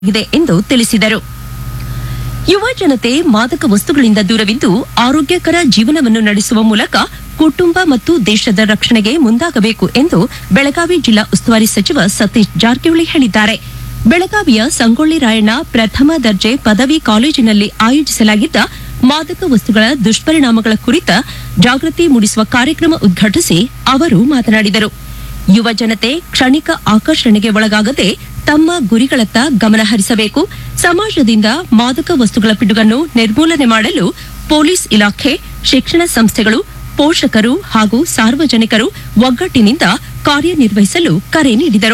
ಇದೆ ಎಂದು ತಿಳಿಸಿದರು ಯುವ ಜನತೆ ಮಾದಕ ವಸ್ತುಗಳಿಂದ ದೂರವಿದ್ದು ಆರೋಗ್ಯಕರ ಜೀವನವನ್ನು ನಡೆಸುವ ಮೂಲಕ ಕುಟುಂಬ ಮತ್ತು ದೇಶದ ರಕ್ಷಣೆಗೆ ಮುಂದಾಗಬೇಕು ಎಂದು ಬೆಳಗಾವಿ ಜಿಲ್ಲಾ ಉಸ್ತುವಾರಿ ಸಚಿವ ಸತೀಶ್ ಜಾರಕಿಹೊಳಿ ಹೇಳಿದ್ದಾರೆ ಬೆಳಗಾವಿಯ ಸಂಗೊಳ್ಳಿ ರಾಯಣ್ಣ ಪ್ರಥಮ ದರ್ಜೆ ಪದವಿ ಕಾಲೇಜಿನಲ್ಲಿ ಆಯೋಜಿಸಲಾಗಿದ್ದ ಮಾದಕ ವಸ್ತುಗಳ ದುಷ್ಪರಿಣಾಮಗಳ ಕುರಿತ ಜಾಗೃತಿ ಮೂಡಿಸುವ ಕಾರ್ಯಕ್ರಮ ಉದ್ಘಾಟಿಸಿ ಅವರು ಮಾತನಾಡಿದರು ಯುವ ಜನತೆ ಕ್ಷಣಿಕ ಆಕರ್ಷಣೆಗೆ ಒಳಗಾಗದೆ ತಮ್ಮ ಗುರಿಗಳತ್ತ ಗಮನ ಹರಿಸಬೇಕು ಸಮಾಜದಿಂದ ಮಾದಕ ವಸ್ತುಗಳ ಪಿಡುಗನ್ನು ನಿರ್ಮೂಲನೆ ಮಾಡಲು ಪೊಲೀಸ್ ಇಲಾಖೆ ಶಿಕ್ಷಣ ಸಂಸ್ಥೆಗಳು ಪೋಷಕರು ಹಾಗೂ ಸಾರ್ವಜನಿಕರು ಒಗ್ಗಟ್ಟಿನಿಂದ ಕಾರ್ಯನಿರ್ವಹಿಸಲು ಕರೆ ನೀಡಿದರು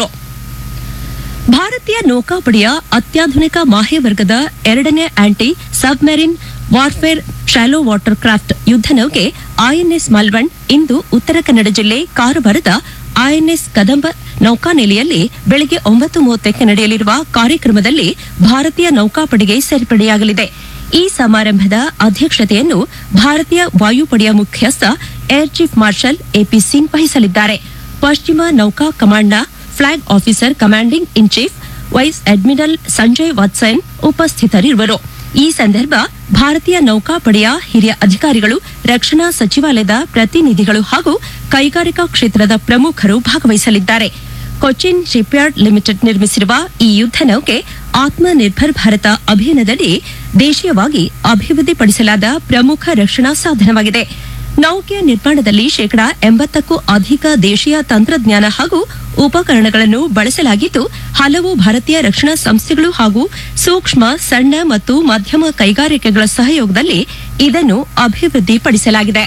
ಭಾರತೀಯ ನೌಕಾಪಡೆಯ ಅತ್ಯಾಧುನಿಕ ಮಾಹ್ಯವರ್ಗದ ಎರಡನೇ anti submarine warfare shallow water craft ಯುದ್ಧ ನೌಕೆ ಐಎನ್ಎಸ್ ಮಲ್ವಣ್ ಇಂದು ಉತ್ತರ ಕನ್ನಡ ಜಿಲ್ಲೆ ಕಾರವಾರದ ಐಎನ್ಎಸ್ ಕದಂಬ ನೌಕಾನೆಲೆಯಲ್ಲಿ ಬೆಳಗ್ಗೆ ಒಂಬತ್ತು ಮೂವತ್ತಕ್ಕೆ ನಡೆಯಲಿರುವ ಕಾರ್ಯಕ್ರಮದಲ್ಲಿ ಭಾರತೀಯ ನೌಕಾಪಡೆಗೆ ಸೇರ್ಪಡೆಯಾಗಲಿದೆ ಈ ಸಮಾರಂಭದ ಅಧ್ಯಕ್ಷತೆಯನ್ನು ಭಾರತೀಯ ವಾಯುಪಡೆಯ ಮುಖ್ಯಸ್ಥ air chief marshal AP Singh ವಹಿಸಲಿದ್ದಾರೆ ಪಶ್ಚಿಮ ನೌಕಾ ಕಮಾಂಡ್ನ flag officer commanding in chief vice admiral Sanjay Vatsayan ಉಪಸ್ಥಿತರಿರುವರು ಈ ಸಂದರ್ಭ ಭಾರತೀಯ ನೌಕಾಪಡೆಯ ಹಿರಿಯ ಅಧಿಕಾರಿಗಳು ರಕ್ಷಣಾ ಸಚಿವಾಲಯದ ಪ್ರತಿನಿಧಿಗಳು ಹಾಗೂ ಕೈಗಾರಿಕಾ ಕ್ಷೇತ್ರದ ಪ್ರಮುಖರು ಭಾಗವಹಿಸಲಿದ್ದಾರೆ ಕೊಚ್ಚಿನ್ ಶಿಪ್ಯಾರ್ಡ್ ಲಿಮಿಟೆಡ್ ನಿರ್ಮಿಸಿರುವ ಈ ಯುದ್ಧ ನೌಕೆ ಆತ್ಮನಿರ್ಭರ್ ಭಾರತ ಅಭಿಯಾನದಡಿ ದೇಶೀಯವಾಗಿ ಅಭಿವೃದ್ಧಿಪಡಿಸಲಾದ ಪ್ರಮುಖ ರಕ್ಷಣಾ ಸಾಧನವಾಗಿದೆ ನೌಕೆಯ ನಿರ್ಮಾಣದಲ್ಲಿ ಶೇಕಡಾ ಎಂಬತ್ತಕ್ಕೂ ಅಧಿಕ ದೇಶೀಯ ತಂತ್ರಜ್ಞಾನ ಹಾಗೂ ಉಪಕರಣಗಳನ್ನು ಬಳಸಲಾಗಿದ್ದು ಹಲವು ಭಾರತೀಯ ರಕ್ಷಣಾ ಸಂಸ್ಥೆಗಳು ಹಾಗೂ ಸೂಕ್ಷ್ಮ ಸಣ್ಣ ಮತ್ತು ಮಧ್ಯಮ ಕೈಗಾರಿಕೆಗಳ ಸಹಯೋಗದಲ್ಲಿ ಇದನ್ನು ಅಭಿವೃದ್ಧಿಪಡಿಸಲಾಗಿದೆ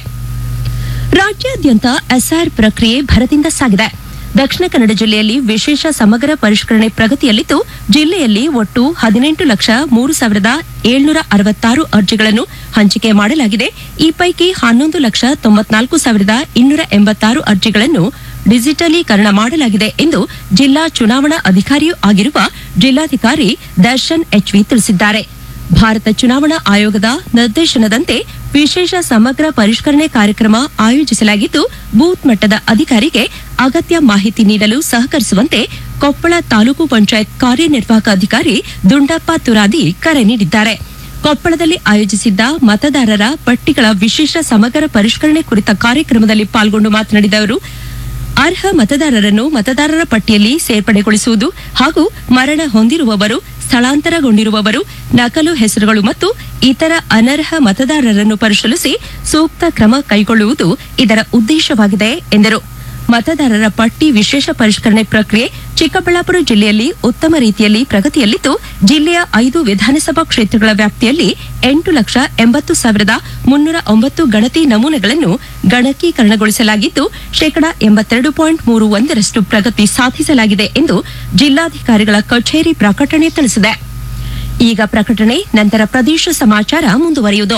ರಾಜ್ಯಾದ್ಯಂತ ಎಸ್ಆರ್ ಪ್ರಕ್ರಿಯೆ ಭರದಿಂದ ಸಾಗಿದೆ ದಕ್ಷಿಣ ಕನ್ನಡ ಜಿಲ್ಲೆಯಲ್ಲಿ ವಿಶೇಷ ಸಮಗ್ರ ಪರಿಷ್ಕರಣೆ ಪ್ರಗತಿಯಲ್ಲಿದ್ದು ಜಿಲ್ಲೆಯಲ್ಲಿ ಒಟ್ಟು ಹದಿನೆಂಟು ಲಕ್ಷ ಮೂರು ಸಾವಿರದ ಏಳ್ನೂರ ಅರವತ್ತಾರು ಅರ್ಜಿಗಳನ್ನು ಹಂಚಿಕೆ ಮಾಡಲಾಗಿದೆ ಈ ಪೈಕಿ ಹನ್ನೊಂದು ಲಕ್ಷ ತೊಂಬತ್ನಾಲ್ಕು ಸಾವಿರದ ಇನ್ನೂರ ಎಂಬತ್ತಾರು ಅರ್ಜಿಗಳನ್ನು ಡಿಜಿಟಲೀಕರಣ ಮಾಡಲಾಗಿದೆ ಎಂದು ಜಿಲ್ಲಾ ಚುನಾವಣಾ ಅಧಿಕಾರಿಯೂ ಆಗಿರುವ ಜಿಲ್ಲಾಧಿಕಾರಿ ದರ್ಶನ್ ಎಚ್ವಿ ತಿಳಿಸಿದ್ದಾರೆ ಭಾರತ ಚುನಾವಣಾ ಆಯೋಗದ ನಿರ್ದೇಶನದಂತೆ ವಿಶೇಷ ಸಮಗ್ರ ಪರಿಷ್ಕರಣೆ ಕಾರ್ಯಕ್ರಮ ಆಯೋಜಿಸಲಾಗಿದ್ದು ಬೂತ್ ಮಟ್ಟದ ಅಧಿಕಾರಿಗೆ ಅಗತ್ಯ ಮಾಹಿತಿ ನೀಡಲು ಸಹಕರಿಸುವಂತೆ ಕೊಪ್ಪಳ ತಾಲೂಕು ಪಂಚಾಯತ್ ಕಾರ್ಯನಿರ್ವಾಹಕ ಅಧಿಕಾರಿ ದುಂಡಪ್ಪ ತುರಾದಿ ಕರೆ ನೀಡಿದ್ದಾರೆ ಕೊಪ್ಪಳದಲ್ಲಿ ಆಯೋಜಿಸಿದ್ದ ಮತದಾರರ ಪಟ್ಟಿಗಳ ವಿಶೇಷ ಸಮಗ್ರ ಪರಿಷ್ಕರಣೆ ಕುರಿತ ಕಾರ್ಯಕ್ರಮದಲ್ಲಿ ಪಾಲ್ಗೊಂಡು ಮಾತನಾಡಿದ ಅವರು ಅರ್ಹ ಮತದಾರರನ್ನು ಮತದಾರರ ಪಟ್ಟಿಯಲ್ಲಿ ಸೇರ್ಪಡೆಗೊಳಿಸುವುದು ಹಾಗೂ ಮರಣ ಹೊಂದಿರುವವರು ಸ್ಥಳಾಂತರಗೊಂಡಿರುವವರು ನಕಲು ಹೆಸರುಗಳು ಮತ್ತು ಇತರ ಅನರ್ಹ ಮತದಾರರನ್ನು ಪರಿಶೀಲಿಸಿ ಸೂಕ್ತ ಕ್ರಮ ಕೈಗೊಳ್ಳುವುದು ಇದರ ಉದ್ದೇಶವಾಗಿದೆ ಎಂದರು ಮತದಾರರ ಪಟ್ಟಿ ವಿಶೇಷ ಪರಿಷ್ಕರಣೆ ಪ್ರಕ್ರಿಯೆ ಚಿಕ್ಕಬಳ್ಳಾಪುರ ಜಿಲ್ಲೆಯಲ್ಲಿ ಉತ್ತಮ ರೀತಿಯಲ್ಲಿ ಪ್ರಗತಿಯಲ್ಲಿದ್ದು ಜಿಲ್ಲೆಯ ಐದು ವಿಧಾನಸಭಾ ಕ್ಷೇತ್ರಗಳ ವ್ಯಾಪ್ತಿಯಲ್ಲಿ ಎಂಟು ಲಕ್ಷ ಎಂಬತ್ತು ಸಾವಿರದ ಮುನ್ನೂರ ಒಂಬತ್ತು ಗಣತಿ ನಮೂನೆಗಳನ್ನು ಗಣಕೀಕರಣಗೊಳಿಸಲಾಗಿದ್ದು ಶೇಕಡಾ ಎಂಬತ್ತೆರಡು ಪಾಯಿಂಟ್ ಮೂರು ಒಂದರಷ್ಟು ಪ್ರಗತಿ ಸಾಧಿಸಲಾಗಿದೆ ಎಂದು ಜಿಲ್ಲಾಧಿಕಾರಿಗಳ ಕಚೇರಿ ಪ್ರಕಟಣೆ ತಿಳಿಸಿದೆ ಈಗ ಪ್ರಕಟಣೆ ನಂತರ ಪ್ರದೇಶ ಸಮಾಚಾರ ಮುಂದುವರಿಯುವುದು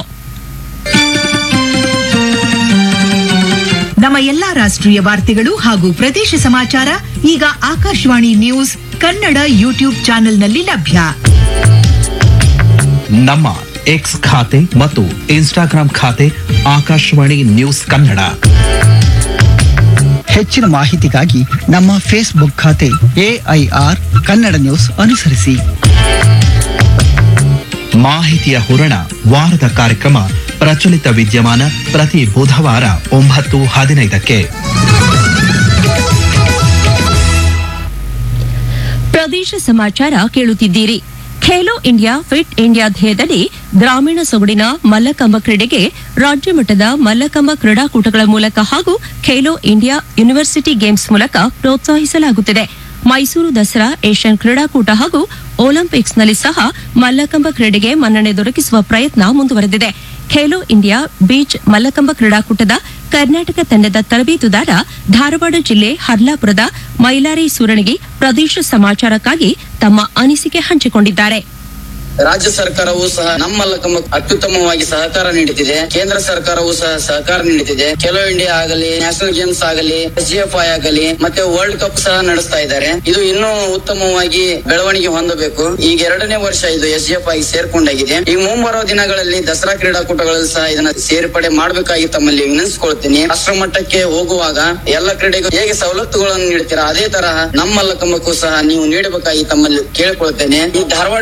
ನಮ್ಮ ಎಲ್ಲಾ ರಾಷ್ಟ್ರೀಯ ವಾರ್ತೆಗಳು ಹಾಗೂ ಪ್ರದೇಶ ಸಮಾಚಾರ ಈಗ ಆಕಾಶವಾಣಿ ನ್ಯೂಸ್ ಕನ್ನಡ ಯೂಟ್ಯೂಬ್ ಚಾನೆಲ್ನಲ್ಲಿ ಲಭ್ಯ ನಮ್ಮ ಎಕ್ಸ್ ಖಾತೆ ಮತ್ತು ಇನ್ಸ್ಟಾಗ್ರಾಂ ಖಾತೆ ಆಕಾಶವಾಣಿ ನ್ಯೂಸ್ ಕನ್ನಡ ಹೆಚ್ಚಿನ ಮಾಹಿತಿಗಾಗಿ ನಮ್ಮ ಫೇಸ್ಬುಕ್ ಖಾತೆ ಎಐಆರ್ ಕನ್ನಡ ನ್ಯೂಸ್ ಅನುಸರಿಸಿ ಮಾಹಿತಿಯ ಹೂರಣ ವಾರದ ಕಾರ್ಯಕ್ರಮ ಪ್ರಚಲಿತ ವಿದ್ಯಮಾನ ಪ್ರತಿ ಬುಧವಾರ ಒಂಬತ್ತು ಹದಿನೈದಕ್ಕೆ ಪ್ರದೇಶ ಸಮಾಚಾರ ಕೇಳುತ್ತಿದ್ದೀರಿ ಖೇಲೋ ಇಂಡಿಯಾ ಫಿಟ್ ಇಂಡಿಯಾ ಧ್ಯೇಯದಡಿ ಗ್ರಾಮೀಣ ಸೊಗಡಿನ ಮಲ್ಲಕಂಬ ಕ್ರೀಡೆಗೆ ರಾಜ್ಯ ಮಟ್ಟದ ಮಲ್ಲಕಂಬ ಕ್ರೀಡಾಕೂಟಗಳ ಮೂಲಕ ಹಾಗೂ ಖೇಲೋ ಇಂಡಿಯಾ ಯೂನಿವರ್ಸಿಟಿ ಗೇಮ್ಸ್ ಮೂಲಕ ಪ್ರೋತ್ಸಾಹಿಸಲಾಗುತ್ತಿದೆ ಮೈಸೂರು ದಸರಾ ಏಷ್ಯನ್ ಕ್ರೀಡಾಕೂಟ ಹಾಗೂ ಒಲಿಂಪಿಕ್ಸ್ನಲ್ಲಿ ಸಹ ಮಲ್ಲಕಂಬ ಕ್ರೀಡೆಗೆ ಮನ್ನಣೆ ದೊರಕಿಸುವ ಪ್ರಯತ್ನ ಮುಂದುವರೆದಿದೆ ಖೇಲೋ ಇಂಡಿಯಾ ಬೀಚ್ ಮಲ್ಲಕಂಬ ಕ್ರೀಡಾಕೂಟದ ಕರ್ನಾಟಕ ತಂಡದ ತರಬೇತುದಾರ ಧಾರವಾಡ ಜಿಲ್ಲೆ ಹರ್ಲಾಪುರದ ಮೈಲಾರಿ ಸೂರಣಗಿ ಪ್ರದೇಶ ಸಮಾಚಾರಕ್ಕಾಗಿ ತಮ್ಮ ಅನಿಸಿಕೆ ಹಂಚಿಕೊಂಡಿದ್ದಾರೆ ರಾಜ್ಯ ಸರ್ಕಾರವು ಸಹ ನಮ್ಮ ಲಕ್ಕಮ್ಮ ಅತ್ಯುತ್ತಮವಾಗಿ ಸಹಕಾರ ನೀಡುತ್ತಿದೆ ಕೇಂದ್ರ ಸರ್ಕಾರವು ಸಹ ಸಹಕಾರ ನೀಡುತ್ತಿದೆ ಖೇಲೋ ಇಂಡಿಯಾ ಆಗಲಿ ನ್ಯಾಷನಲ್ ಗೇಮ್ಸ್ ಆಗಲಿ ಎಸ್ ಜಿ ಎಫ್ ಐ ಆಗಲಿ ಮತ್ತೆ ವರ್ಲ್ಡ್ ಕಪ್ ಸಹ ನಡೆಸ್ತಾ ಇದ್ದಾರೆ ಇದು ಇನ್ನೂ ಉತ್ತಮವಾಗಿ ಬೆಳವಣಿಗೆ ಹೊಂದಬೇಕು ಈಗ ಎರಡನೇ ವರ್ಷ ಇದು ಎಸ್ ಜಿ ಎಫ್ ಐ ಸೇರ್ಕೊಂಡಾಗಿದೆ ಈ ಮುಂಬರುವ ದಿನಗಳಲ್ಲಿ ದಸರಾ ಕ್ರೀಡಾಕೂಟಗಳಲ್ಲಿ ಸಹ ಇದನ್ನ ಸೇರ್ಪಡೆ ಮಾಡಬೇಕಾಗಿ ತಮ್ಮಲ್ಲಿ ವಿನಂತಿಸಿಕೊಳ್ತೀನಿ ರಾಷ್ಟ್ರ ಮಟ್ಟಕ್ಕೆ ಹೋಗುವಾಗ ಎಲ್ಲ ಕ್ರೀಡೆಗೂ ಹೇಗೆ ಸವಲತ್ತುಗಳನ್ನು ನೀಡ್ತೀರಾ ಅದೇ ತರಹ ನಮ್ಮ ಲಕ್ಕಮ್ಮಕ್ಕೂ ಸಹ ನೀವು ನೀಡಬೇಕಾಗಿ ತಮ್ಮಲ್ಲಿ ಕೇಳಿಕೊಳ್ತೇನೆ ಈ ಧಾರವಾಡ